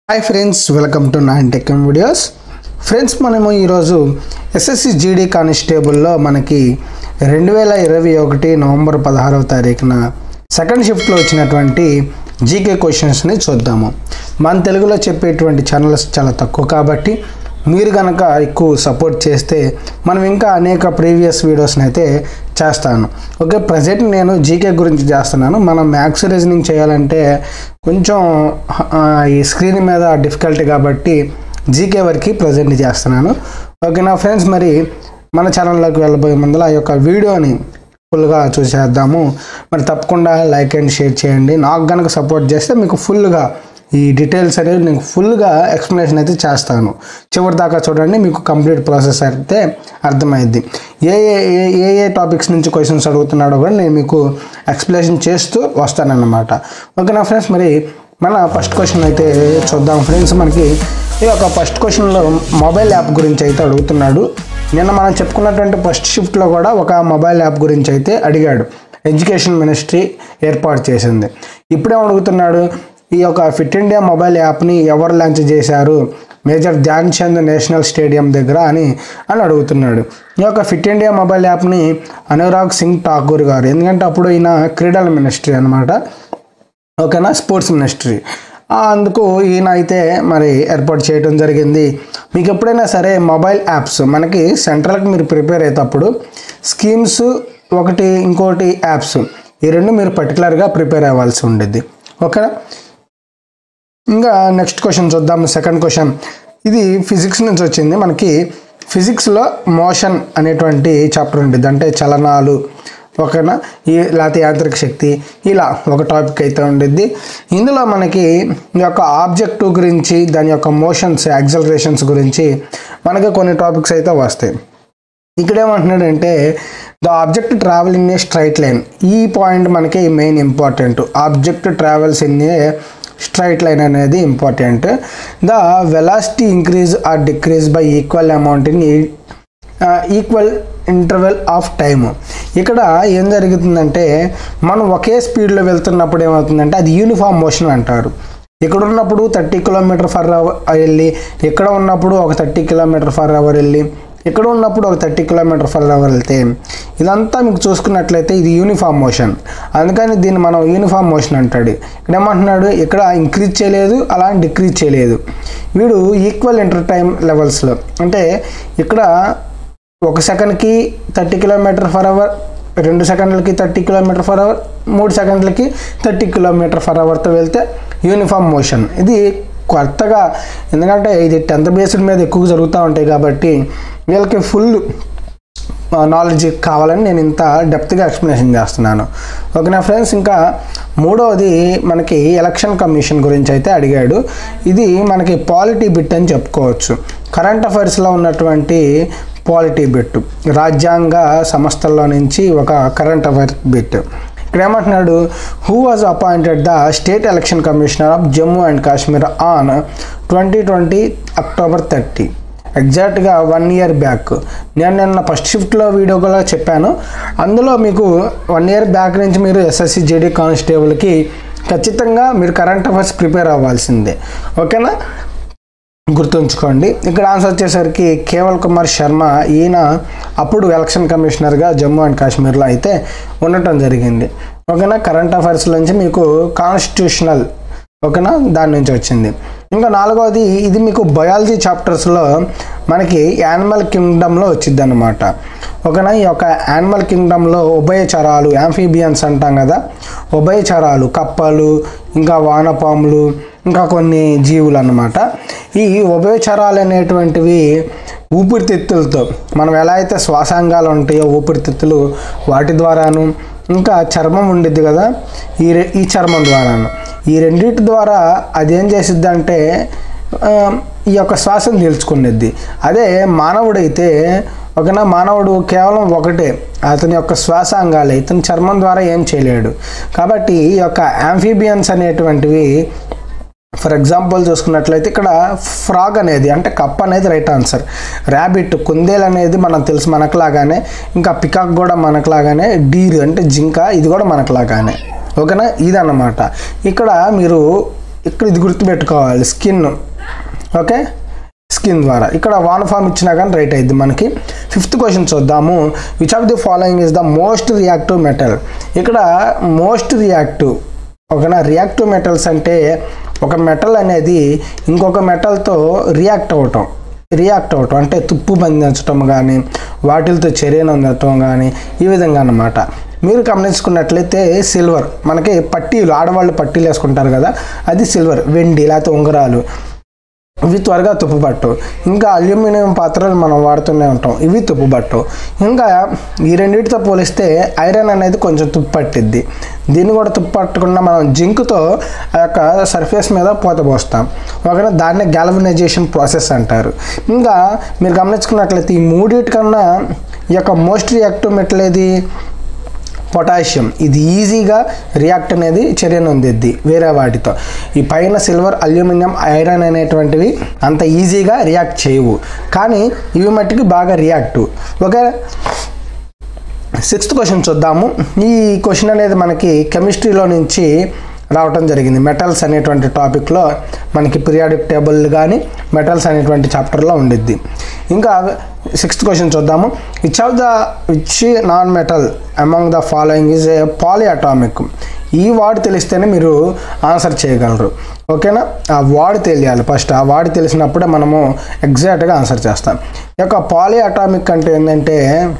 Hi friends welcome to nine tech videos friends మనము ఈరోజు SSC GD కానిస్టేబుల్లో మనకి రెండు వేల ఇరవై ఒకటి నవంబర్ పదహారవ తారీఖున సెకండ్ షిఫ్ట్లో వచ్చినటువంటి జీకే క్వశ్చన్స్ని చూద్దాము మన తెలుగులో చెప్పేటువంటి ఛానల్స్ చాలా తక్కువ కాబట్టి మీరు కనుక ఎక్కువ సపోర్ట్ చేస్తే మనం ఇంకా అనేక ప్రీవియస్ వీడియోస్ని అయితే చేస్తాను ఓకే ప్రజెంట్ నేను జీకే గురించి చేస్తున్నాను మనం మ్యాథ్స్ రీజనింగ్ చేయాలంటే కొంచెం ఆ, ఈ స్క్రీన్ మీద డిఫికల్టీ కాబట్టి జీకే వరకు ప్రజెంట్ చేస్తున్నాను ఓకేనా ఫ్రెండ్స్ మరి మన ఛానల్లోకి వెళ్ళబోయే ముందర ఆ యొక్క వీడియోని ఫుల్గా చూసేద్దాము మరి తప్పకుండా లైక్ అండ్ షేర్ చేయండి నాకు కనుక సపోర్ట్ చేస్తే మీకు ఫుల్గా ఈ డీటెయిల్స్ అనేవి నేను ఫుల్గా ఎక్స్ప్లెనేషన్ అయితే చేస్తాను చివరి దాకా చూడండి మీకు కంప్లీట్ ప్రాసెస్ అయితే అర్థమైంది ఏ ఏ ఏ ఏ ఏ టాపిక్స్ నుంచి క్వశ్చన్స్ అడుగుతున్నాడో కూడా నేను మీకు ఎక్స్ప్లెనేషన్ చేస్తూ వస్తానన్నమాట ఓకేనా ఫ్రెండ్స్ మరి మన ఫస్ట్ క్వశ్చన్ అయితే చూద్దాం ఫ్రెండ్స్ మనకి ఈ యొక్క ఫస్ట్ క్వశ్చన్లో మొబైల్ యాప్ గురించి అయితే అడుగుతున్నాడు నిన్న మనం చెప్పుకున్నటువంటి ఫస్ట్ షిఫ్ట్లో కూడా ఒక మొబైల్ యాప్ గురించి అయితే అడిగాడు ఎడ్యుకేషన్ మినిస్ట్రీ ఏర్పాటు చేసింది ఇప్పుడే అడుగుతున్నాడు ఈ యొక్క ఫిట్ ఇండియా మొబైల్ యాప్ని ఎవరు లాంచ్ చేశారు major Dhyan Chand national stadium దగ్గర అని అని అడుగుతున్నాడు ఈ యొక్క ఫిట్ ఇండియా మొబైల్ యాప్ని అనురాగ్ సింగ్ ఠాకూర్ గారు ఎందుకంటే అప్పుడు ఈయన క్రీడల మినిస్ట్రీ అనమాట ఓకేనా స్పోర్ట్స్ మినిస్ట్రీ ఆ, అందుకు ఈయన అయితే మరి ఏర్పాటు చేయడం జరిగింది మీకు ఎప్పుడైనా సరే మొబైల్ యాప్స్ మనకి సెంట్రల్కి మీరు ప్రిపేర్ అయ్యేటప్పుడు స్కీమ్స్ ఒకటి ఇంకోటి యాప్స్ ఈ రెండు మీరు పర్టికులర్గా ప్రిపేర్ అవ్వాల్సి ఉండేది ఓకేనా ఇంకా నెక్స్ట్ క్వశ్చన్ చూద్దాం సెకండ్ క్వశ్చన్ ఇది ఫిజిక్స్ నుంచి వచ్చింది మనకి ఫిజిక్స్లో మోషన్ అనేటువంటి చాప్టర్ ఉంటుంది అంటే చలనాలు ఓకేనా ఈ లేకపోతే యాంత్రిక శక్తి ఇలా ఒక టాపిక్ అయితే ఉండిద్ది ఇందులో మనకి ఈ యొక్క ఆబ్జెక్టివ్ గురించి దాని యొక్క మోషన్స్ యాక్సలరేషన్స్ గురించి మనకి కొన్ని టాపిక్స్ అయితే వస్తాయి ఇక్కడ ఏమంటున్నాడంటే the object travel in a straight line ఈ పాయింట్ మనకి main important object travels in a straight line అనేది important the velocity increase or decrease by equal amount in equal interval of time ఇక్కడ ఏం జరుగుతుందంటే మనం ఒకే స్పీడ్లో వెళ్తున్నప్పుడు ఏమవుతుందంటే అది యూనిఫామ్ మోషన్ అంటారు ఇక్కడ ఉన్నప్పుడు థర్టీ కిలోమీటర్ ఫర్ అవర్ వెళ్ళి ఇక్కడ ఉన్నప్పుడు ఒక థర్టీ కిలోమీటర్ ఫర్ అవర్ వెళ్ళి ఇక్కడ ఉన్నప్పుడు ఒక థర్టీ కిలోమీటర్ ఫర్ అవర్ వెళ్తే ఇదంతా మీకు చూసుకున్నట్లయితే ఇది యూనిఫామ్ మోషన్ అందుకని దీన్ని మనం యూనిఫామ్ మోషన్ అంటాడు ఇక్కడ ఏమంటున్నాడు ఇక్కడ ఇంక్రీజ్ చేయలేదు అలా డిక్రీజ్ చేయలేదు వీడు ఈక్వల్ ఇంటర్ టైం లెవెల్స్లో అంటే ఇక్కడ ఒక సెకండ్కి థర్టీ కిలోమీటర్ ఫర్ అవర్ రెండు సెకండ్లకి థర్టీ కిలోమీటర్ ఫర్ అవర్ మూడు సెకండ్లకి థర్టీ కిలోమీటర్ ఫర్ అవర్తో వెళ్తే యూనిఫామ్ మోషన్ ఇది కొత్తగా ఎందుకంటే ఇది టెన్త్ బేస్డ్ మీద ఎక్కువ జరుగుతూ ఉంటాయి కాబట్టి వీళ్ళకి ఫుల్ నాలెడ్జ్ కావాలని నేను ఇంత డెప్త్గా ఎక్స్ప్లెనేషన్ చేస్తున్నాను ఓకేనా ఫ్రెండ్స్ ఇంకా మూడవది మనకి ఎలక్షన్ కమిషన్ గురించి అయితే అడిగాడు ఇది మనకి పాలిటీ బిట్ అని చెప్పుకోవచ్చు కరెంట్ అఫైర్స్లో ఉన్నటువంటి పాలిటీ బిట్ రాజ్యాంగ సంస్థల్లో నుంచి ఒక కరెంట్ అఫైర్ బిట్ ఇక్కడ ఏమంటున్నాడు who was appointed the state election commissioner of Jammu and Kashmir on twenty twenty October thirty ఎగ్జాక్ట్గా వన్ ఇయర్ బ్యాక్ నేను నిన్న ఫస్ట్ షిఫ్ట్లో వీడియో కూడా చెప్పాను అందులో మీకు వన్ ఇయర్ బ్యాక్ నుంచి మీరు ఎస్ఎస్సి జేడీ కానిస్టేబుల్కి ఖచ్చితంగా మీరు కరెంట్ అఫైర్స్ ప్రిపేర్ అవ్వాల్సిందే ఓకేనా గుర్తుంచుకోండి ఇక్కడ ఆన్సర్ వచ్చేసరికి కేవల్ కుమార్ శర్మ ఈయన అప్పుడు ఎలక్షన్ కమిషనర్గా జమ్మూ అండ్ కాశ్మీర్లో అయితే ఉండటం జరిగింది ఓకేనా కరెంట్ అఫైర్స్ నుంచి మీకు కాన్స్టిట్యూషనల్ ఓకేనా దాని నుంచి వచ్చింది ఇంకా నాలుగవది ఇది మీకు బయాలజీ చాప్టర్స్లో మనకి యానిమల్ కింగ్డమ్లో వచ్చింది అనమాట ఓకేనా ఈ యొక్క యానిమల్ కింగ్డమ్లో ఉభయచరాలు యాంఫీబియన్స్ అంటాం కదా ఉభయచరాలు కప్పలు ఇంకా వానపాములు ఇంకా కొన్ని జీవులు అన్నమాట ఈ ఉభయచరాలు అనేటువంటివి ఊపిరితిత్తులతో మనం ఎలా అయితే శ్వాసాంగాలు ఉంటాయో ఊపిరితిత్తులు వాటి ద్వారాను ఇంకా చర్మం ఉండిద్ది కదా ఈ రె- ఈ చర్మం ద్వారాను ఈ రెండింటి ద్వారా అదేం చేసిద్ది అంటే ఆ, ఈ యొక్క శ్వాసను పీల్చుకునేది అదే మానవుడైతే ఒకనా మానవుడు కేవలం ఒకటే అతని యొక్క శ్వాసాంగాలే ఇతని చర్మం ద్వారా ఏం చేయలేడు కాబట్టి ఈ యొక్క యాంఫీబియన్స్ అనేటువంటివి ఫర్ ఎగ్జాంపుల్ చూసుకున్నట్లయితే ఇక్కడ ఫ్రాగ్ అనేది అంటే కప్ అనేది రైట్ ఆన్సర్ ర్యాబిట్ కుందేలు అనేది మనం తెలుసు మనకులాగానే ఇంకా పికాక్ కూడా మనకులాగానే డీర్ అంటే జింక ఇది కూడా మనకులాగానే ఓకేనా ఇదన్నమాట ఇక్కడ మీరు ఇక్కడ ఇది గుర్తుపెట్టుకోవాలి స్కిన్ ఓకే స్కిన్ ద్వారా ఇక్కడ వాన్ ఫామ్ ఇచ్చినా కానీ రైట్ అయింది మనకి ఫిఫ్త్ క్వశ్చన్ చూద్దాము which of the following is the most reactive metal ఇక్కడ మోస్ట్ రియాక్టివ్ ఓకేనా రియాక్టివ్ మెటల్స్ అంటే ఒక మెటల్ అనేది ఇంకొక మెటల్తో రియాక్ట్ అవ్వటం రియాక్ట్ అవ్వటం అంటే తుప్పు బంధించటం కానీ వాటిలతో చర్యను అందటం కానీ ఈ విధంగా అన్నమాట మీరు గమనించుకున్నట్లయితే సిల్వర్ మనకి పట్టీలు ఆడవాళ్ళు పట్టీలు వేసుకుంటారు కదా అది సిల్వర్ వెండి లేకపోతే ఉంగరాలు ఇవి త్వరగా తుప్పుపట్టు ఇంకా అల్యూమినియం పాత్రలు మనం వాడుతూనే ఉంటాం ఇవి తుప్పుపట్టు ఇంకా ఈ రెండింటితో పోలిస్తే ఐరన్ అనేది కొంచెం తుప్పు పట్టిద్ది దీన్ని కూడా తుప్పు పట్టకుండా మనం జింక్తో ఆ యొక్క సర్ఫేస్ మీద పోత పోస్తాం ఓకేనా దాన్నే గ్యాల్వనైజేషన్ ప్రాసెస్ అంటారు ఇంకా మీరు గమనించుకున్నట్లయితే ఈ మూడింటికన్నా ఈ యొక్క మోస్ట్ రియాక్టివ్ మెటల్ ఏది పొటాషియం ఇది ఈజీగా రియాక్ట్ అనేది చర్యను అందిద్ది వేరే వాటితో ఈ పైన సిల్వర్ అల్యూమినియం ఐరన్ అనేటువంటివి అంత ఈజీగా రియాక్ట్ చేయవు కానీ ఇవి మట్టికి బాగా రియాక్టివ్ ఓకే సిక్స్త్ క్వశ్చన్ చూద్దాము ఈ క్వశ్చన్ అనేది మనకి కెమిస్ట్రీలో నుంచి రావటం జరిగింది మెటల్స్ అనేటువంటి టాపిక్లో మనకి పీరియాడిక్ టేబుల్ కానీ మెటల్స్ అనేటువంటి చాప్టర్లో ఉండిద్ది ఇంకా సిక్స్త్ క్వశ్చన్ చూద్దాము which of the which non metal among the following is a poly atomic ఈ వార్డ్ తెలిస్తేనే మీరు ఆన్సర్ చేయగలరు ఓకేనా ఆ వార్డ్ తెలియాలి ఫస్ట్ ఆ వార్డ్ తెలిసినప్పుడే మనము ఎగ్జాక్ట్గా ఆన్సర్ చేస్తాం ఈ యొక్క పాలి అటామిక్ అంటే ఏంటంటే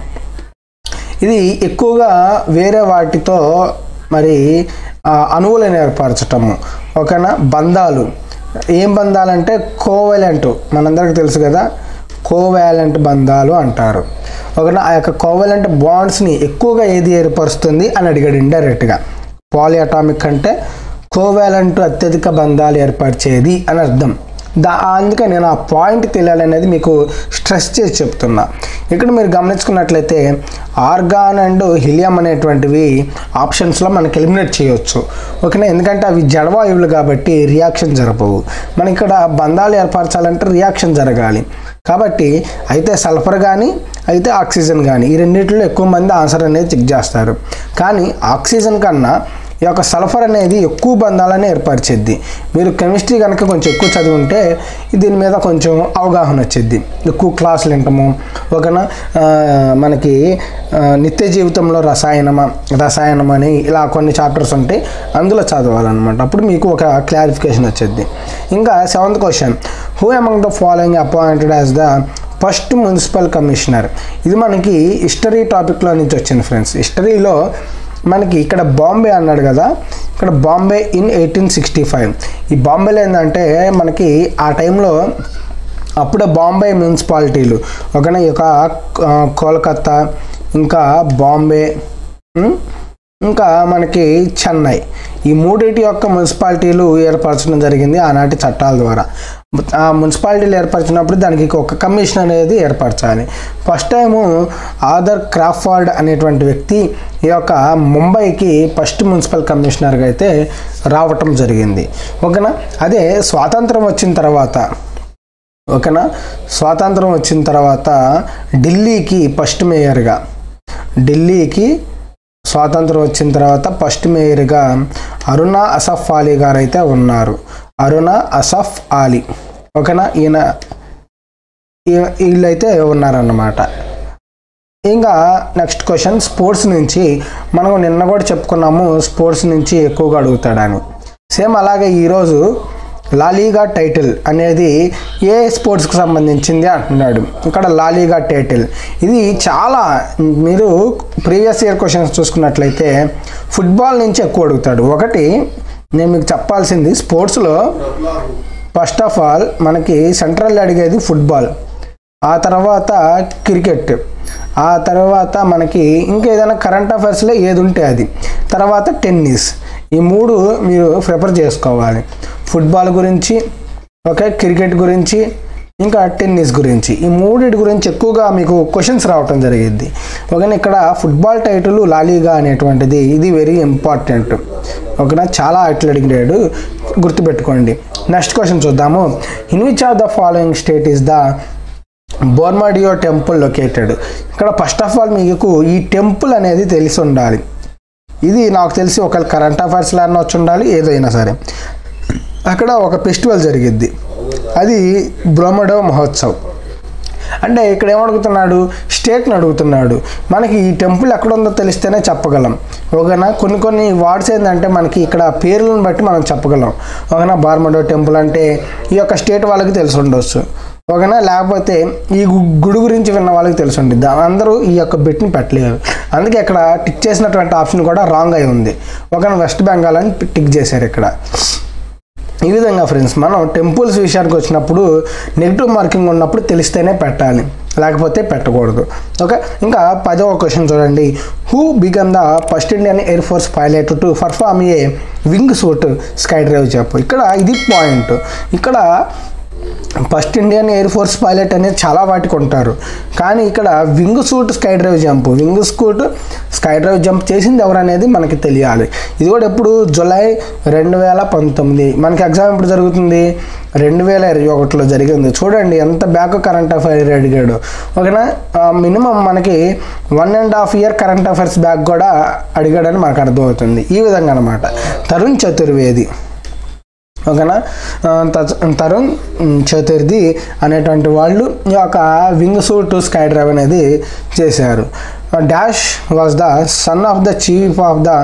ఇది ఎక్కువగా వేరే వాటితో మరి ఆ, అణువులను ఏర్పరచటము ఓకేనా బంధాలు ఏం బంధాలంటే కోవెలెంట్ మనందరికీ తెలుసు కదా కోవాలెంట్ బంధాలు అంటారు ఓకేనా ఆ యొక్క కోవెలెంట్ బాండ్స్ని ఎక్కువగా ఏది ఏర్పరుస్తుంది అని అడిగాడు ఇండైరెక్ట్గా పాలి అటామిక్ అంటే కోవాలెంట్ అత్యధిక బంధాలు ఏర్పరిచేది అని అర్థం దా అందుకే నేను ఆ పాయింట్ తెలియాలనేది మీకు స్ట్రెస్ చేసి చెప్తున్నా ఇక్కడ మీరు గమనించుకున్నట్లయితే ఆర్గాన్ అండ్ హిలియం అనేటువంటివి ఆప్షన్స్లో మనకి ఎలిమినేట్ చేయొచ్చు ఓకేనా ఎందుకంటే అవి జడవాయువులు కాబట్టి రియాక్షన్ జరపవు మన ఇక్కడ బంధాలు ఏర్పరచాలంటే రియాక్షన్ జరగాలి కాబట్టి అయితే సల్ఫర్ కానీ అయితే ఆక్సిజన్ కానీ ఈ రెండింటిలో ఎక్కువ మంది ఆన్సర్ అనేది చెక్ చేస్తారు కానీ ఆక్సిజన్ కన్నా ఈ యొక్క సల్ఫర్ అనేది ఎక్కువ బంధాలని ఏర్పరిచేద్ది మీరు కెమిస్ట్రీ కనుక కొంచెం ఎక్కువ చదివి దీని మీద కొంచెం అవగాహన వచ్చేది ఎక్కువ క్లాసులు వింటాము ఓకేనా ఆ, మనకి ఆ, నిత్య జీవితంలో రసాయనమ రసాయనం అని ఇలా కొన్ని చాప్టర్స్ ఉంటాయి అందులో చదవాలన్నమాట అప్పుడు మీకు ఒక క్లారిఫికేషన్ వచ్చేది ఇంకా seventh question who among the following appointed as the first municipal commissioner ఇది మనకి హిస్టరీ టాపిక్లో నుంచి వచ్చింది ఫ్రెండ్స్ హిస్టరీలో మనకి ఇక్కడ బాంబే అన్నాడు కదా ఇక్కడ Bombay in eighteen sixty five ఈ బాంబేలో ఏంటంటే మనకి ఆ టైంలో అప్పుడే బాంబే మున్సిపాలిటీలు ఒకనే ఈ యొక్క ఆ, కోల్కత్తా ఇంకా బాంబే ఉమ్, ఇంకా మనకి చెన్నై ఈ మూడింటి యొక్క మున్సిపాలిటీలు ఏర్పరచడం జరిగింది ఆనాటి చట్టాల ద్వారా ఆ మున్సిపాలిటీలు ఏర్పరిచినప్పుడు దానికి ఒక కమిషన్ అనేది ఏర్పరచాలి ఫస్ట్ టైము ఆదర్ క్రాఫర్డ్ అనేటువంటి వ్యక్తి ఈ యొక్క ముంబైకి ఫస్ట్ మున్సిపల్ కమిషనర్గా అయితే రావటం జరిగింది ఓకేనా అదే స్వాతంత్రం వచ్చిన తర్వాత ఓకేనా స్వాతంత్రం వచ్చిన తర్వాత ఢిల్లీకి ఫస్ట్ మేయర్గా ఢిల్లీకి స్వాతంత్రం వచ్చిన తర్వాత ఫస్ట్ మేయర్గా అరుణ అసఫ్ అలీ గారు అయితే ఉన్నారు అరుణ అసఫ్ అలీ ఓకేనా ఈయన ఈ- వీళ్ళైతే ఉన్నారన్నమాట ఇంకా నెక్స్ట్ క్వశ్చన్ స్పోర్ట్స్ నుంచి మనం నిన్న కూడా చెప్పుకున్నాము స్పోర్ట్స్ నుంచి ఎక్కువగా అడుగుతాడని సేమ్ అలాగే ఈరోజు లాలీగా టైటిల్ అనేది ఏ స్పోర్ట్స్కి సంబంధించింది అంటున్నాడు ఇక్కడ లాలీగా టైటిల్ ఇది చాలా మీరు ప్రీవియస్ ఇయర్ క్వశ్చన్స్ చూసుకున్నట్లయితే ఫుట్బాల్ నుంచి ఎక్కువ అడుగుతాడు ఒకటి నేను మీకు చెప్పాల్సింది స్పోర్ట్స్లో ఫస్ట్ ఆఫ్ ఆల్ మనకి సెంట్రల్ అడిగేది ఫుట్బాల్ ఆ తర్వాత క్రికెట్ ఆ తర్వాత మనకి ఇంకేదైనా కరెంట్ అఫైర్స్లో ఏది ఉంటే అది తర్వాత టెన్నిస్ ఈ మూడు మీరు ప్రిపేర్ చేసుకోవాలి ఫుట్బాల్ గురించి ఓకే క్రికెట్ గురించి ఇంకా టెన్నిస్ గురించి ఈ మూడింటి గురించి ఎక్కువగా మీకు క్వశ్చన్స్ రావటం జరిగింది ఓకేనా ఇక్కడ ఫుట్బాల్ టైటిల్ లాలీగా అనేటువంటిది ఇది వెరీ ఇంపార్టెంట్ ఓకేనా చాలా అట్లా అడిగాడు గుర్తుపెట్టుకోండి నెక్స్ట్ క్వశ్చన్ చూద్దాము in which of the following state is the బోర్మాడియో టెంపుల్ లొకేటెడ్ ఇక్కడ ఫస్ట్ ఆఫ్ ఆల్ మీకు ఈ టెంపుల్ అనేది తెలిసి ఉండాలి ఇది నాకు తెలిసి ఒక కరెంట్ అఫైర్స్లో అన్న వచ్చి ఉండాలి ఏదైనా సరే అక్కడ ఒక ఫెస్టివల్ జరిగిద్ది అది బ్రహ్మడో మహోత్సవ్ అంటే ఇక్కడ ఏమడుగుతున్నాడు స్టేట్ని అడుగుతున్నాడు మనకి ఈ టెంపుల్ ఎక్కడ ఉందో తెలిస్తేనే చెప్పగలం ఓకేనా కొన్ని కొన్ని వార్డ్స్ ఏంటంటే మనకి ఇక్కడ పేర్లను బట్టి మనం చెప్పగలం ఓకేనా బార్మడో టెంపుల్ అంటే ఈ యొక్క స్టేట్ వాళ్ళకి తెలిసి ఉండొచ్చు ఓకేనా లేకపోతే ఈ గు- గుడి గురించి విన్న వాళ్ళకి తెలిసి ఉంటుంది అందరూ ఈ యొక్క బిట్ని పెట్టలేరు అందుకే ఇక్కడ టిక్ చేసినటువంటి ఆప్షన్ కూడా రాంగ్ అయి ఉంది ఓకేనా వెస్ట్ బెంగాల్ అని టిక్ చేశారు ఇక్కడ ఈ విధంగా ఫ్రెండ్స్ మనం టెంపుల్స్ విషయానికి వచ్చినప్పుడు నెగిటివ్ మార్కింగ్ ఉన్నప్పుడు తెలిస్తేనే పెట్టాలి లేకపోతే పెట్టకూడదు ఓకే ఇంకా పదవ క్వశ్చన్ చూడండి who became the first Indian Air Force pilot to perform a wing suit sky drive చెప్పు ఇక్కడ ఇది పాయింట్ ఇక్కడ first Indian Air Force pilot అనేది చాలా వాటికి ఉంటారు కానీ ఇక్కడ wing suit sky drive jump wing suit sky drive jump చేసింది ఎవరు అనేది మనకి తెలియాలి ఇది కూడా ఎప్పుడు జూలై రెండు వేల పంతొమ్మిది మనకి ఎగ్జామ్ ఎప్పుడు జరుగుతుంది రెండు వేల ఇరవై ఒకటిలో జరిగింది చూడండి ఎంత బ్యాక్ కరెంట్ అఫైర్ అడిగాడు ఓకేనా మినిమం మనకి one and half year current affairs back కూడా అడిగాడని మనకు అర్థమవుతుంది ఈ విధంగా అనమాట తరుణ్ చతుర్వేది ఓకేనా ఆ, త- తరుణ్ ఉమ్, చతుర్థి అనేటువంటి వాళ్ళు ఈ యొక్క వింగ్ సూట్ స్కై డ్రైవ్ అనేది చేశారు dash was the son of the chief of the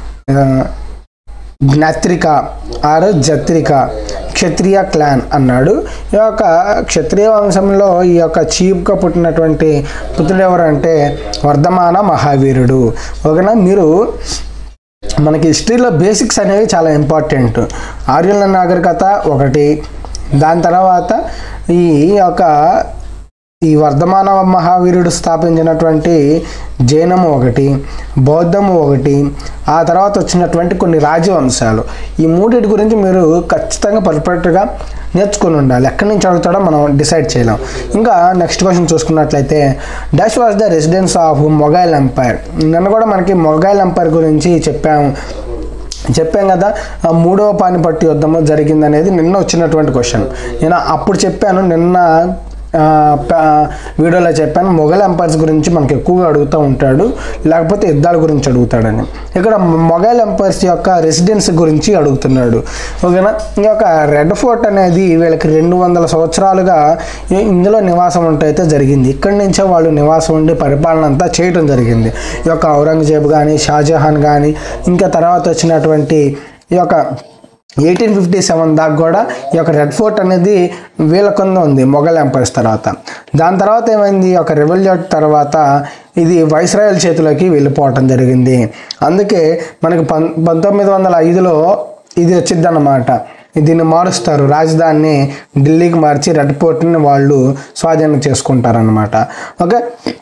Jnatrika or Jatrika Kshatriya clan అన్నాడు ఈ యొక్క క్షత్రియ వంశంలో ఈ యొక్క చీఫ్గా పుట్టినటువంటి పుత్రుడు ఎవరంటే వర్ధమాన మహావీరుడు ఓకేనా మీరు మనకి హిస్టరీలో బేసిక్స్ అనేవి చాలా ఇంపార్టెంట్ ఆర్యుల నాగరికత ఒకటి దాని తర్వాత ఈ యొక్క ఈ వర్ధమాన మహావీరుడు స్థాపించినటువంటి జైనము ఒకటి బౌద్ధము ఒకటి ఆ తర్వాత వచ్చినటువంటి కొన్ని రాజవంశాలు ఈ మూడింటి గురించి మీరు ఖచ్చితంగా పర్ఫెక్ట్గా నేర్చుకుని ఉండాలి ఎక్కడి నుంచి అడుగుతాడో మనం డిసైడ్ చేయలేం ఇంకా నెక్స్ట్ క్వశ్చన్ చూసుకున్నట్లయితే dash was the residence of Mughal empire నిన్న కూడా మనకి మొఘైల్ ఎంపైర్ గురించి చెప్పాము చెప్పాం కదా ఆ మూడవ పానిపట్టు యుద్ధము జరిగిందనేది నిన్న వచ్చినటువంటి క్వశ్చన్ నేను అప్పుడు చెప్పాను నిన్న ఆ, ప- వీడియోలో చెప్పాను మొఘల్ ఎంపైర్స్ గురించి మనకు ఎక్కువగా అడుగుతూ ఉంటాడు లేకపోతే యుద్ధాల గురించి అడుగుతాడని ఇక్కడ మొఘల్ ఎంపైర్స్ యొక్క రెసిడెన్స్ గురించి అడుగుతున్నాడు ఓకేనా ఈ యొక్క రెడ్ ఫోర్ట్ అనేది వీళ్ళకి రెండు వందల సంవత్సరాలుగా ఇ- ఇందులో నివాసం ఉంటైతే జరిగింది ఇక్కడి నుంచే వాళ్ళు నివాసం ఉండి పరిపాలన అంతా చేయటం జరిగింది ఈ యొక్క ఔరంగజేబ్ కానీ షాజహాన్ కానీ ఇంకా తర్వాత వచ్చినటువంటి ఈ యొక్క ఎయిటీన్ ఫిఫ్టీ సెవెన్ దాకా కూడా ఈ యొక్క రెడ్ ఫోర్ట్ అనేది వీళ్ళ కింద ఉంది మొఘల్ ఎంపైర్స్ తర్వాత దాని తర్వాత ఏమైంది ఈ యొక్క రెవల్యూట్ తర్వాత ఇది వైస్రాయల్ చేతిలోకి వెళ్ళిపోవటం జరిగింది అందుకే మనకి పం పంతొమ్మిది వందల ఐదులో ఇది వచ్చింది అన్నమాట దీన్ని మారుస్తారు రాజధానిని ఢిల్లీకి మార్చి రెడ్ ఫోర్ట్ని వాళ్ళు స్వాధీనం చేసుకుంటారనమాట ఓకే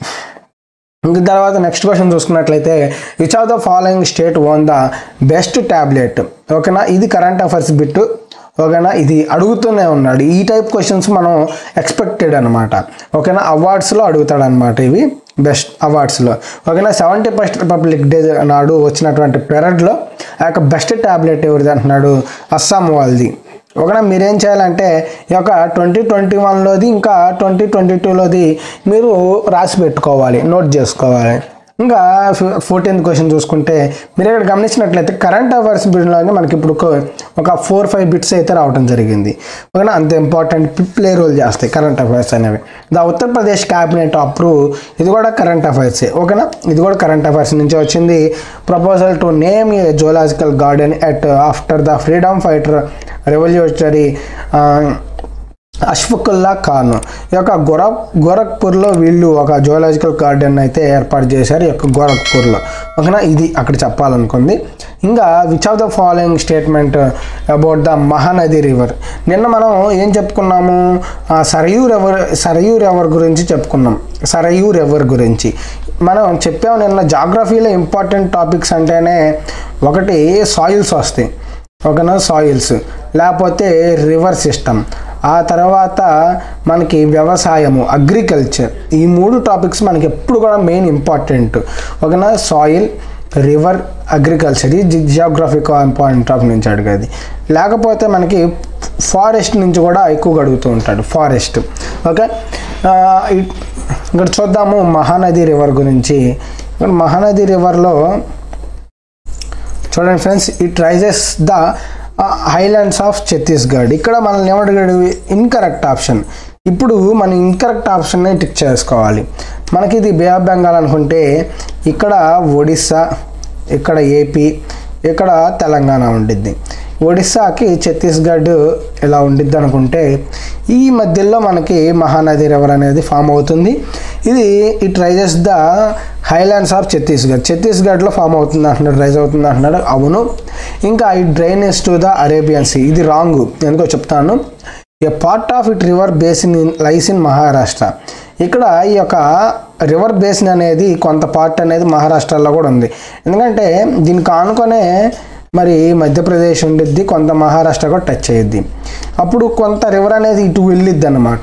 ఇంక తర్వాత నెక్స్ట్ క్వశ్చన్ చూసుకున్నట్లయితే which of the following state won the best tablet ఓకేనా ఇది కరెంట్ అఫైర్స్ బిట్ ఓకేనా ఇది అడుగుతూనే ఉన్నాడు ఈ టైప్ క్వశ్చన్స్ మనం ఎక్స్పెక్టెడ్ అనమాట ఓకేనా అవార్డ్స్లో అడుగుతాడు అనమాట ఇవి బెస్ట్ అవార్డ్స్లో ఓకేనా సెవెంటీ ఫస్ట్ రిపబ్లిక్ డే నాడు వచ్చినటువంటి పెరడ్లో ఆ యొక్క బెస్ట్ ట్యాబ్లెట్ ఎవరిది అంటున్నాడు అస్సాం వాళ్ళది ఒకనా మీరేం చేయాలంటే ఈ యొక్క ట్వంటీ ట్వంటీ వన్లోది ఇంకా ట్వంటీ ట్వంటీ టూలోది మీరు రాసి పెట్టుకోవాలి నోట్ చేసుకోవాలి ఇంకా ఫోర్టీన్త్ క్వశ్చన్ చూసుకుంటే మీరు ఇక్కడ గమనించినట్లయితే కరెంట్ అఫైర్స్ బిడ్లోనే మనకి ఇప్పుడు ఒక- ఒక ఫోర్ ఫైవ్ బిట్స్ అయితే రావడం జరిగింది ఓకేనా అంత ఇంపార్టెంట్ ప్లే రోల్ చేస్తాయి కరెంట్ అఫైర్స్ అనేవి ద ఉత్తరప్రదేశ్ క్యాబినెట్ అప్రూవ్ ఇది కూడా కరెంట్ అఫైర్సే ఓకేనా ఇది కూడా కరెంట్ అఫైర్స్ నుంచి వచ్చింది proposal to name a zoological garden at after the freedom fighter revolutionary Ashfaqulla Khan ఈ యొక్క గొర గోరఖ్పూర్లో వీళ్ళు ఒక జువలాజికల్ గార్డెన్ అయితే ఏర్పాటు చేశారు ఈ యొక్క గోరఖ్పూర్లో ఓకేనా ఇది అక్కడ చెప్పాలనుకుంది ఇంకా which of the following statement about the Mahanadi river నిన్న మనం ఏం చెప్పుకున్నాము ఆ సరయూ రివర్ సరయూ రివర్ గురించి చెప్పుకున్నాం సరయూ రివర్ గురించి మనం చెప్పాము నిన్న జాగ్రఫీలో ఇంపార్టెంట్ టాపిక్స్ అంటేనే ఒకటి సాయిల్స్ వస్తాయి ఓకేనా సాయిల్స్ లేకపోతే రివర్ సిస్టమ్ ఆ తర్వాత మనకి వ్యవసాయము అగ్రికల్చర్ ఈ మూడు టాపిక్స్ మనకి ఎప్పుడు కూడా మెయిన్ ఇంపార్టెంట్ ఓకేనా సాయిల్ రివర్ అగ్రికల్చర్ ఈ జియోగ్రఫిక్ పాయింట్ ఆఫ్ నుంచి అడిగేది లేకపోతే మనకి ఫారెస్ట్ నుంచి కూడా ఎక్కువగా అడుగుతూ ఉంటాడు ఫారెస్ట్ ఓకే ఆ, ఇ- ఇక్కడ చూద్దాము మహానది రివర్ గురించి ఇక్కడ మహానది రివర్లో చూడండి friends it rises the highlands of Chhattisgarh ఇక్కడ మనల్ని ఏమడిగాడు ఇన్కరెక్ట్ ఆప్షన్ ఇప్పుడు మనం ఇన్కరెక్ట్ ఆప్షన్ని టిక్ చేసుకోవాలి మనకి ఇది బే ఆఫ్ బెంగాల్ అనుకుంటే ఇక్కడ ఒడిస్సా ఇక్కడ ఏపీ ఇక్కడ తెలంగాణ ఉండిద్ది ఒడిస్సాకి ఛత్తీస్గఢ్ ఇలా ఉండిద్ది అనుకుంటే ఈ మధ్యలో మనకి మహానది రివర్ అనేది ఫామ్ అవుతుంది ఇది it rises the highlands of Chhattisgarh ఛత్తీస్గఢ్లో ఫామ్ అవుతుంది అంటున్నాడు రైజ్ అవుతుంది అంటున్నాడు అవును ఇంకా ఈ drainage to the Arabian sea ఇది రాంగ్ ఎందుకో చెప్తాను a part of it river basin in lies in Maharashtra ఇక్కడ ఈ యొక్క రివర్ బేసిన్ అనేది కొంత పార్ట్ అనేది మహారాష్ట్రలో కూడా ఉంది ఎందుకంటే దీనికి ఆనుకొనే మరి మధ్యప్రదేశ్ ఉండిద్ది కొంత మహారాష్ట్ర కూడా టచ్ అయ్యిద్ది అప్పుడు కొంత రివర్ అనేది ఇటు వెళ్ళిద్ది అనమాట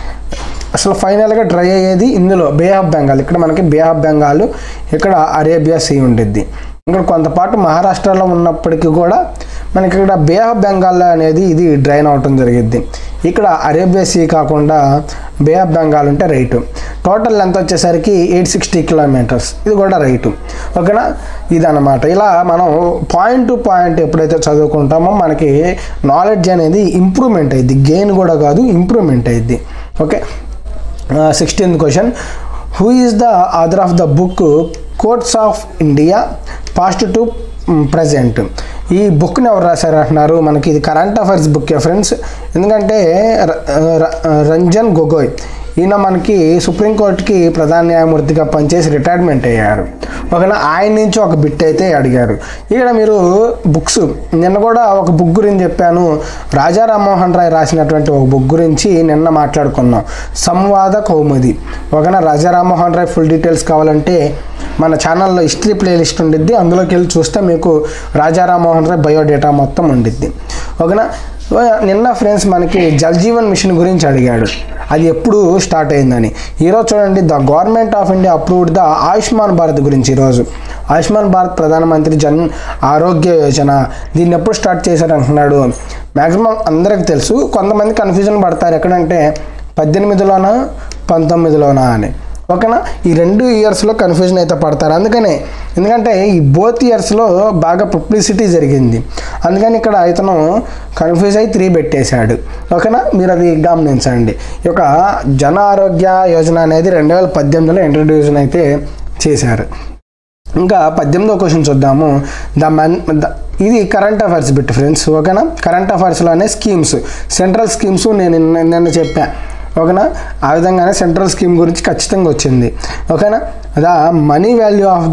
అసలు ఫైనల్గా డ్రై అయ్యేది ఇందులో బే ఆఫ్ బెంగాల్ ఇక్కడ మనకి బే ఆఫ్ బెంగాల్ ఇక్కడ అరేబియా సీ ఉండిద్ది ఇక్కడ కొంతపాటు మహారాష్ట్రలో ఉన్నప్పటికీ కూడా మనకి ఇక్కడ బే ఆఫ్ బెంగాల్ అనేది ఇది డ్రైన్ అవటం జరిగిద్ది ఇక్కడ అరేబియా సీ కాకుండా బే ఆఫ్ బెంగాల్ ఉంటే రైటు టోటల్ లెంత్ వచ్చేసరికి ఎయిట్ సిక్స్టీ కిలోమీటర్స్ ఇది కూడా రైటు ఓకేనా ఇదన్నమాట ఇలా మనం పాయింట్ టు పాయింట్ ఎప్పుడైతే చదువుకుంటామో మనకి నాలెడ్జ్ అనేది ఇంప్రూవ్మెంట్ అయ్యిద్ది గెయిన్ కూడా కాదు ఇంప్రూవ్మెంట్ అయ్యిద్ది okay sixteenth question who is the author of the book courts of India past to present ఈ బుక్ని ఎవరు రాశారు అంటున్నారు మనకి ఇది కరెంట్ అఫైర్స్ బుక్ ఫ్రెండ్స్ ఎందుకంటే ర- ర- రంజన్ గొగోయ్ ఈయన మనకి సుప్రీంకోర్టుకి ప్రధాన న్యాయమూర్తిగా పనిచేసి రిటైర్మెంట్ అయ్యారు ఒకవేళ ఆయన నుంచి ఒక బిట్ అయితే అడిగారు ఇక్కడ మీరు బుక్స్ నిన్న కూడా ఒక బుక్ గురించి చెప్పాను రాజా రామ్మోహన్ రాయ్ రాసినటువంటి ఒక బుక్ గురించి నిన్న మాట్లాడుకున్నాం సంవాద కౌముది ఒకవేళ రాజా రామ్మోహన్ రాయ్ ఫుల్ డీటెయిల్స్ కావాలంటే మన ఛానల్లో హిస్టరీ ప్లేలిస్ట్ ఉండిద్ది అందులోకి వెళ్ళి చూస్తే మీకు రాజా రామ్మోహన్ రాయ్ బయోడేటా మొత్తం ఉండిద్ది ఓకేనా నిన్న ఫ్రెండ్స్ మనకి జల్ జీవన్ మిషన్ గురించి అడిగాడు అది ఎప్పుడు స్టార్ట్ అయిందని ఈరోజు చూడండి the government of India approved the Ayushman Bharat గురించి ఈరోజు ఆయుష్మాన్ భారత్ ప్రధానమంత్రి జన్ ఆరోగ్య యోజన దీన్ని ఎప్పుడు స్టార్ట్ చేశారు అంటున్నాడు మ్యాక్సిమం అందరికి తెలుసు కొంతమంది కన్ఫ్యూజన్ పడతారు ఎక్కడంటే పద్దెనిమిదిలోనా పంతొమ్మిదిలోనా అని ఓకేనా ఈ రెండు ఇయర్స్లో కన్ఫ్యూజన్ అయితే పడతారు అందుకనే ఎందుకంటే ఈ బోత్ ఇయర్స్లో బాగా పబ్లిసిటీ జరిగింది అందుకని ఇక్కడ ఇతను కన్ఫ్యూజ్ అయి త్రీ పెట్టేశాడు ఓకేనా మీరు అది గమనించండి ఈ యొక్క జన ఆరోగ్య యోజన అనేది రెండు వేల పద్దెనిమిదిలో ఇంట్రడ్యూషన్ అయితే చేశారు ఇంకా పద్దెనిమిదో క్వశ్చన్ చూద్దాము ద మన్ ద ఇది కరెంట్ అఫైర్స్ బిట్ ఫ్రెండ్స్ ఓకేనా కరెంట్ అఫైర్స్లోనే స్కీమ్స్ సెంట్రల్ స్కీమ్స్ నేను నిన్న- నిన్న చెప్పా ఓకేనా ఆ విధంగానే సెంట్రల్ స్కీమ్ గురించి ఖచ్చితంగా వచ్చింది ఓకేనా the money value of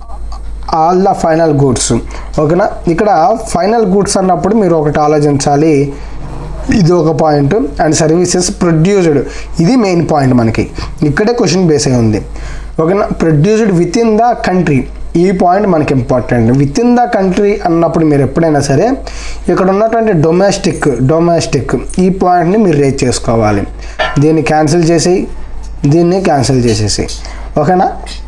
all the final goods ఓకేనా ఇక్కడ ఫైనల్ గూడ్స్ అన్నప్పుడు మీరు ఒకటి ఆలోచించాలి ఇది ఒక పాయింట్ అండ్ సర్వీసెస్ ప్రొడ్యూస్డ్ ఇది మెయిన్ పాయింట్ మనకి ఇక్కడే క్వశ్చన్ బేస్ అయి ఉంది ఓకేనా produced with in the country ఈ పాయింట్ మనకి important with in the country అన్నప్పుడు మీరు ఎప్పుడైనా సరే ఇక్కడ ఉన్నటువంటి డొమెస్టిక్ డొమెస్టిక్ ఈ పాయింట్ని మీరు రేట్ చేసుకోవాలి దీన్ని క్యాన్సిల్ చేసి దీన్ని క్యాన్సిల్ చేసేసి ఓకేనా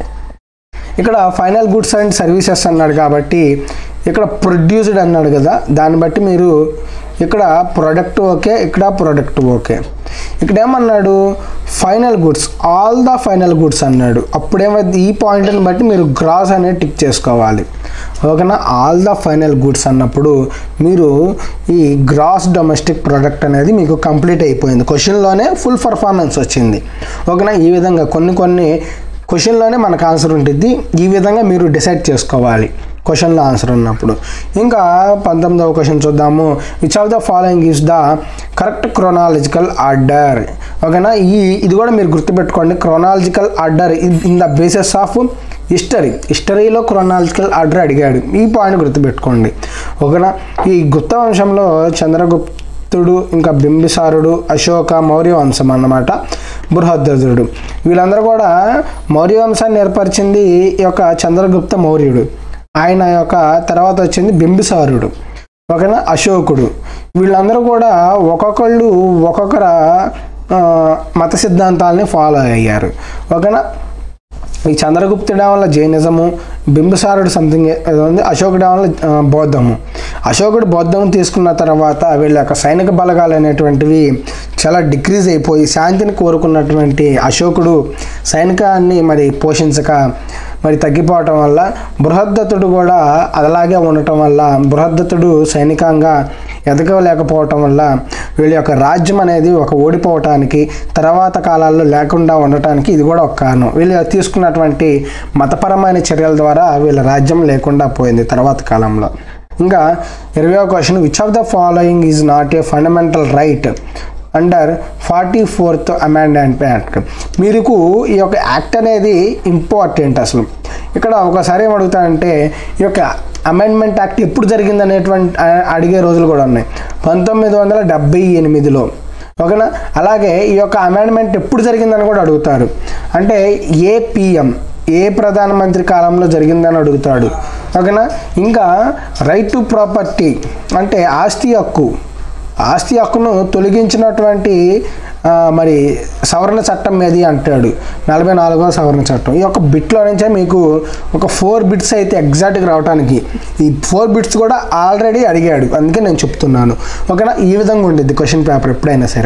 ఇక్కడ ఫైనల్ గుడ్స్ అండ్ సర్వీసెస్ అన్నాడు కాబట్టి ఇక్కడ ప్రొడ్యూస్డ్ అన్నాడు కదా దాన్ని బట్టి మీరు ఇక్కడ ప్రోడక్ట్ ఓకే ఇక్కడ ప్రోడక్ట్ ఓకే ఇక్కడ ఏమన్నాడు final goods all the final goods అన్నాడు అప్పుడేమైంది ఈ పాయింట్ని బట్టి మీరు గ్రాస్ అనేది టిక్ చేసుకోవాలి ఓకేనా ఆల్ ద ఫైనల్ గుడ్స్ అన్నప్పుడు మీరు ఈ గ్రాస్ డొమెస్టిక్ ప్రోడక్ట్ అనేది మీకు కంప్లీట్ అయిపోయింది క్వశ్చన్లోనే ఫుల్ పర్ఫార్మెన్స్ వచ్చింది ఓకేనా ఈ విధంగా కొన్ని కొన్ని క్వశ్చన్లోనే మనకు ఆన్సర్ ఉంటుంది ఈ విధంగా మీరు డిసైడ్ చేసుకోవాలి క్వశ్చన్లో ఆన్సర్ ఉన్నప్పుడు ఇంకా పంతొమ్మిదవ క్వశ్చన్ చూద్దాము which of the following is the correct chronological order ఓకేనా ఈ ఇది కూడా మీరు గుర్తుపెట్టుకోండి chronological order in the basis of history హిస్టరీలో క్రోనాలజికల్ ఆర్డర్ అడిగాడు ఈ పాయింట్ గుర్తుపెట్టుకోండి ఓకేనా ఈ గుప్త వంశంలో చంద్రగుప్త గుప్తుడు ఇంకా బింబిసారుడు అశోక మౌర్య వంశం అన్నమాట బృహద్రథుడు వీళ్ళందరూ కూడా మౌర్య వంశాన్ని ఏర్పరిచింది ఈ యొక్క చంద్రగుప్త మౌర్యుడు ఆయన యొక్క తర్వాత వచ్చింది బింబిసారుడు ఓకేనా అశోకుడు వీళ్ళందరూ కూడా ఒక్కొక్కళ్ళు ఒక్కొక్కర ఆ, మత సిద్ధాంతాలని ఫాలో అయ్యారు ఓకేనా ఈ చంద్రగుప్తుడి వల్ల జైనిజము బింబిసారుడు సంథింగ్ ఏదో ఉంది అశోకుడి వల్ల ఆ, బౌద్ధము అశోకుడు బౌద్ధం తీసుకున్న తర్వాత వీళ్ళ యొక్క సైనిక బలగాలు అనేటువంటివి చాలా డిక్రీజ్ అయిపోయి శాంతిని కోరుకున్నటువంటి అశోకుడు సైనికాన్ని మరి పోషించక మరి తగ్గిపోవటం వల్ల బృహద్దత్తుడు కూడా అలాగే ఉండటం వల్ల బృహద్దత్తుడు సైనికంగా ఎదగలేకపోవటం వల్ల వీళ్ళ యొక్క రాజ్యం అనేది ఒక ఓడిపోవటానికి తర్వాత కాలాల్లో లేకుండా ఉండటానికి ఇది కూడా ఒక కారణం వీళ్ళు తీసుకున్నటువంటి మతపరమైన చర్యల ద్వారా వీళ్ళ రాజ్యం లేకుండా పోయింది తర్వాత కాలంలో ఇంకా ఇరవై question which of the following is not a fundamental right under forty fourth amendment act మీకు ఈ యొక్క యాక్ట్ అనేది ఇంపార్టెంట్ అసలు ఇక్కడ ఒకసారి ఏం అడుగుతానంటే ఈ యొక్క అమెండ్మెంట్ యాక్ట్ ఎప్పుడు జరిగింది అనేటువంటి ఆ- అడిగే రోజులు కూడా ఉన్నాయి పంతొమ్మిది వందల డెబ్బై ఎనిమిదిలో ఓకేనా అలాగే ఈ యొక్క అమెండ్మెంట్ ఎప్పుడు జరిగిందని కూడా అడుగుతారు అంటే ఏ పిఎం ఏ ప్రధానమంత్రి కాలంలో జరిగిందని అడుగుతాడు ఓకేనా ఇంకా రైట్ టు ప్రాపర్టీ అంటే ఆస్తి హక్కు ఆస్తి హక్కును తొలగించినటువంటి ఆ, మరి సవరణ చట్టం ఏది అంటాడు నలభై నాలుగవ సవరణ చట్టం ఈ యొక్క బిట్లో నుంచే మీకు ఒక ఫోర్ బిట్స్ అయితే ఎగ్జాక్ట్గా రావడానికి ఈ ఫోర్ బిట్స్ కూడా ఆల్రెడీ అడిగాడు అందుకే నేను చెప్తున్నాను ఓకేనా ఈ విధంగా ఉండేది క్వశ్చన్ పేపర్ ఎప్పుడైనా సరే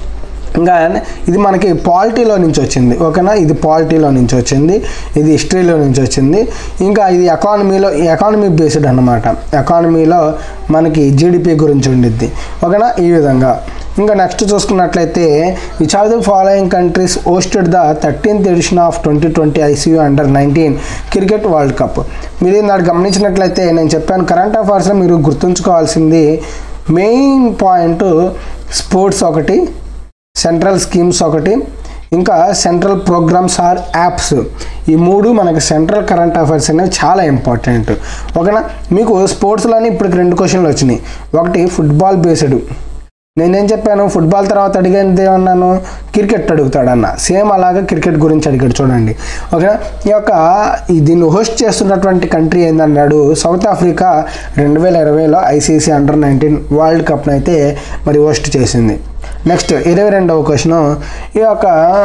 ఇంకా ఇది మనకి పాలిటీలో నుంచి వచ్చింది ఓకేనా ఇది పాలిటీలో నుంచి వచ్చింది ఇది హిస్టరీలో నుంచి వచ్చింది ఇంకా ఇది ఎకానమీలో ఎకానమీ బేస్డ్ అన్నమాట ఎకానమీలో మనకి జీడిపి గురించి ఉండిద్ది ఓకేనా ఈ విధంగా ఇంకా నెక్స్ట్ చూసుకున్నట్లయితే which of the following countries hosted the thirteenth edition of twenty twenty ICU under nineteen cricket world cup మీరు ఇందాక గమనించినట్లయితే నేను చెప్పాను కరెంట్ అఫైర్స్లో మీరు గుర్తుంచుకోవాల్సింది మెయిన్ పాయింట్ స్పోర్ట్స్ ఒకటి సెంట్రల్ స్కీమ్స్ ఒకటి ఇంకా సెంట్రల్ ప్రోగ్రామ్స్ ఆర్ యాప్స్ ఈ మూడు మనకి సెంట్రల్ కరెంట్ అఫైర్స్ అనేవి చాలా ఇంపార్టెంట్ ఓకేనా మీకు స్పోర్ట్స్లోనే ఇప్పటికి రెండు క్వశ్చన్లు వచ్చినాయి ఒకటి ఫుట్బాల్ బేస్డ్ నేనేం చెప్పాను ఫుట్బాల్ తర్వాత అడిగేది ఏమన్నాను క్రికెట్ అడుగుతాడన్న సేమ్ అలాగే క్రికెట్ గురించి అడిగాడు చూడండి ఓకేనా ఈ యొక్క ఈ దీన్ని హోస్ట్ చేస్తున్నటువంటి కంట్రీ ఏందన్నాడు సౌత్ ఆఫ్రికా రెండు వేల ఇరవైలో ఐసీసీ అండర్ నైన్టీన్ వరల్డ్ కప్ను అయితే మరి హోస్ట్ చేసింది నెక్స్ట్ ఇరవై రెండవ క్వశ్చన్ ఈ యొక్క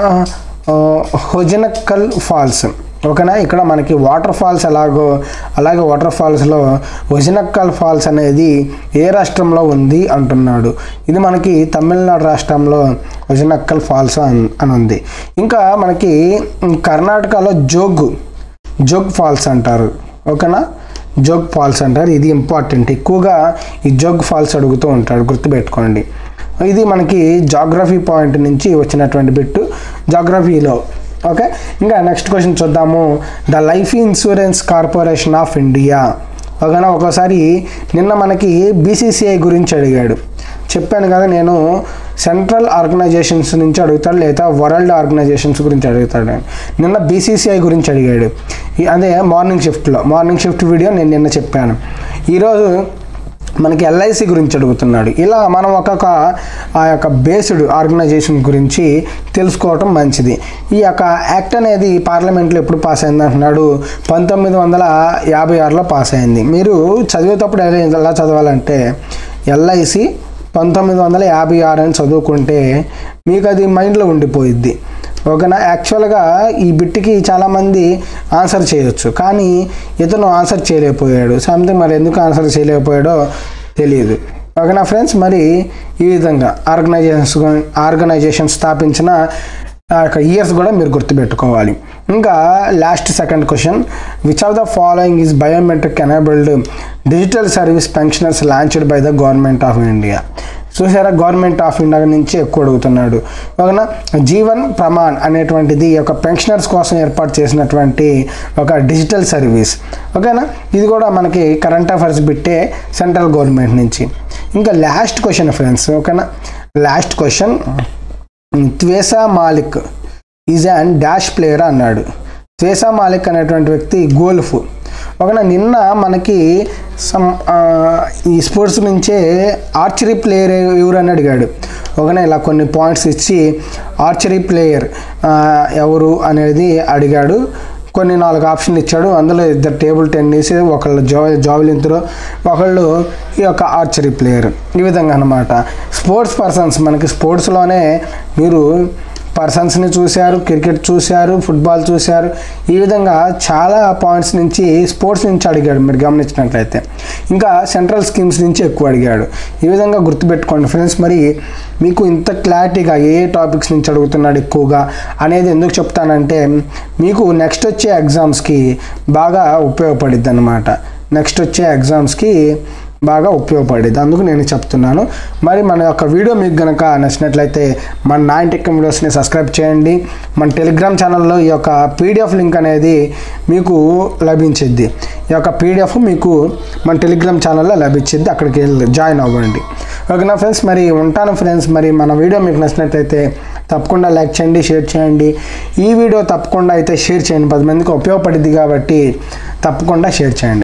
ఆ, హొజనక్కల్ ఫాల్స్ ఓకేనా ఇక్కడ మనకి వాటర్ ఫాల్స్ ఎలాగో అలాగే వాటర్ ఫాల్స్లో ఒజినక్కల్ ఫాల్స్ అనేది ఏ రాష్ట్రంలో ఉంది అంటున్నాడు ఇది మనకి తమిళనాడు రాష్ట్రంలో ఒజినక్కల్ ఫాల్స్ అన్- అని ఉంది ఇంకా మనకి కర్ణాటకలో జోగ్ జోగ్ ఫాల్స్ అంటారు ఓకేనా జోగ్ ఫాల్స్ అంటారు ఇది ఇంపార్టెంట్ ఎక్కువగా ఈ జోగ్ ఫాల్స్ అడుగుతూ ఉంటాడు గుర్తుపెట్టుకోండి ఇది మనకి జాగ్రఫీ పాయింట్ నుంచి వచ్చినటువంటి బిట్టు జాగ్రఫీలో ఓకే ఇంకా నెక్స్ట్ క్వశ్చన్ చూద్దాము the life insurance corporation of India ఓకేనా ఒకసారి నిన్న మనకి బీసీసీఐ గురించి అడిగాడు చెప్పాను కదా నేను సెంట్రల్ ఆర్గనైజేషన్స్ నుంచి అడుగుతాడు లేదా వరల్డ్ ఆర్గనైజేషన్స్ గురించి అడుగుతాడు అని. నిన్న బీసీసీఐ గురించి అడిగాడు ఈ- అదే మార్నింగ్ షిఫ్ట్లో మార్నింగ్ షిఫ్ట్ వీడియో నేను నిన్న చెప్పాను ఈరోజు మనకి ఎల్ఐసి గురించి అడుగుతున్నాడు ఇలా మనం ఒక్కొక్క ఆ యొక్క బేస్డ్ ఆర్గనైజేషన్ గురించి తెలుసుకోవటం మంచిది ఈ యొక్క యాక్ట్ అనేది పార్లమెంట్లో ఎప్పుడు పాస్ అయింది అంటున్నాడు పంతొమ్మిది వందల యాభై ఆరులో పాస్ అయింది మీరు చదివేటప్పుడు ఎలా ఎలా చదవాలంటే ఎల్ఐసి పంతొమ్మిది వందల యాభై ఆరు అని చదువుకుంటే మీకు అది మైండ్లో ఉండిపోయిద్ది ఓకేనా యాక్చువల్గా ఈ బిట్కి చాలామంది ఆన్సర్ చేయొచ్చు కానీ ఇతను ఆన్సర్ చేయలేకపోయాడు సంథింగ్ మరి ఎందుకు ఆన్సర్ చేయలేకపోయాడో తెలియదు ఓకేనా ఫ్రెండ్స్ మరి ఈ విధంగా ఆర్గనైజేషన్స్ ఆర్గనైజేషన్ స్థాపించిన ఆ యొక్క ఇయర్స్ కూడా మీరు గుర్తుపెట్టుకోవాలి ఇంకా last second question which of the following is biometric enabled digital service pensioners launched by the government of India చూసారా గవర్నమెంట్ ఆఫ్ ఇండియా నుంచి ఎక్కువ అడుగుతున్నాడు ఓకేనా జీవన్ ప్రమాణ్ అనేటువంటిది ఈ యొక్క పెన్షనర్స్ కోసం ఏర్పాటు చేసినటువంటి ఒక డిజిటల్ సర్వీస్ ఓకేనా ఇది కూడా మనకి కరెంట్ అఫైర్స్ బిట్టే సెంట్రల్ గవర్నమెంట్ నుంచి ఇంకా లాస్ట్ క్వశ్చన్ ఫ్రెండ్స్ ఓకేనా last question Tvesa Malik is and dash player అన్నాడు త్వేసా మాలిక్ అనేటువంటి వ్యక్తి గోల్ఫ్ ఒకనా నిన్న మనకి సమ్ ఆ, ఈ స్పోర్ట్స్ నుంచే ఆర్చరీ ప్లేయర్ ఎవరు అని అడిగాడు ఒకనే ఇలా కొన్ని పాయింట్స్ ఇచ్చి ఆర్చరీ ప్లేయర్ ఎవరు అనేది అడిగాడు కొన్ని నాలుగు ఆప్షన్లు ఇచ్చాడు అందులో ఇద్దరు టేబుల్ టెన్నిస్ ఒకళ్ళు జా జావలిన్ త్రో ఒకళ్ళు ఈ యొక్క ఆర్చరీ ప్లేయర్ ఈ విధంగా అనమాట స్పోర్ట్స్ పర్సన్స్ మనకి స్పోర్ట్స్లోనే మీరు పర్సన్స్ని చూశారు క్రికెట్ చూశారు ఫుట్బాల్ చూశారు ఈ విధంగా చాలా పాయింట్స్ నుంచి స్పోర్ట్స్ నుంచి అడిగాడు మీరు గమనించినట్లయితే ఇంకా సెంట్రల్ స్కీమ్స్ నుంచి ఎక్కువ అడిగాడు ఈ విధంగా గుర్తుపెట్టుకోండి ఫ్రెండ్స్ మరి మీకు ఇంత క్లారిటీగా ఏ టాపిక్స్ నుంచి అడుగుతున్నాడు ఎక్కువగా అనేది ఎందుకు చెప్తానంటే మీకు నెక్స్ట్ వచ్చే ఎగ్జామ్స్కి బాగా ఉపయోగపడిద్ది అనమాట నెక్స్ట్ వచ్చే ఎగ్జామ్స్కి బాగా ఉపయోగపడేది అందుకు నేను చెప్తున్నాను మరి మన యొక్క వీడియో మీకు కనుక నచ్చినట్లయితే మన నైన్ టెక్ వీడియోస్ని సబ్స్క్రైబ్ చేయండి మన టెలిగ్రామ్ ఛానల్లో ఈ యొక్క పీడిఎఫ్ లింక్ అనేది మీకు లభించిద్ది ఈ యొక్క పీడిఎఫ్ మీకు మన టెలిగ్రామ్ ఛానల్లో లభించిద్ది అక్కడికి వెళ్ళి జాయిన్ అవ్వండి ఓకేనా ఫ్రెండ్స్ మరి ఉంటాను ఫ్రెండ్స్ మరి మన వీడియో మీకు నచ్చినట్లయితే తప్పకుండా లైక్ చేయండి షేర్ చేయండి ఈ వీడియో తప్పకుండా అయితే షేర్ చేయండి పది మందికి ఉపయోగపడింది కాబట్టి తప్పకుండా షేర్ చేయండి